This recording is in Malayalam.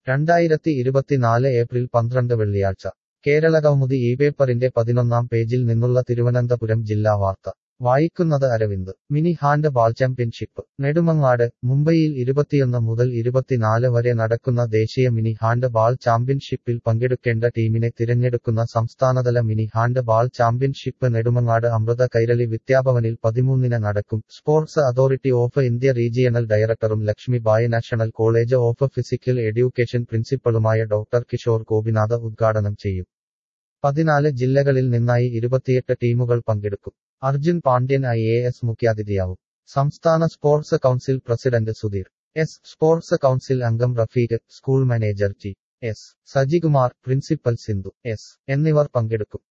രണ്ടായിരത്തി ഇരുപത്തിനാല് ഏപ്രിൽ പന്ത്രണ്ട് വെള്ളിയാഴ്ച കേരളകൗമുദി ഈ പേപ്പറിന്റെ പതിനൊന്നാം പേജിൽ നിന്നുള്ള തിരുവനന്തപുരം ജില്ലാ വാർത്ത വായിക്കുന്നത് Aravind mini handball championship Nedumangad മുംബൈയിൽ ഇരുപത്തിയൊന്ന് മുതൽ ഇരുപത്തിനാല് വരെ നടക്കുന്ന ദേശീയ മിനി ഹാൻഡ് ബാൾ ചാമ്പ്യൻഷിപ്പിൽ പങ്കെടുക്കേണ്ട ടീമിനെ തിരഞ്ഞെടുക്കുന്ന സംസ്ഥാനതല mini handball championship Nedumangad Amrita Kairali വിദ്യാഭവനിൽ പതിമൂന്നിന് നടക്കും sports authority of India regional ഡയറക്ടറും Lakshmi Bai national college of physical education പ്രിൻസിപ്പളുമായ ഡോക്ടർ കിഷോർ ഗോപിനാഥ് ഉദ്ഘാടനം ചെയ്യും പതിനാല് ജില്ലകളിൽ നിന്നായി ഇരുപത്തിയെട്ട് ടീമുകൾ പങ്കെടുക്കും Arjun Pandian I A S മുഖ്യാതിഥിയാവും സംസ്ഥാന sports council president Sudheer S sports council അംഗം Rafeeq school manager G S Sajikumar principal Sindhu S എന്നിവർ പങ്കെടുക്കും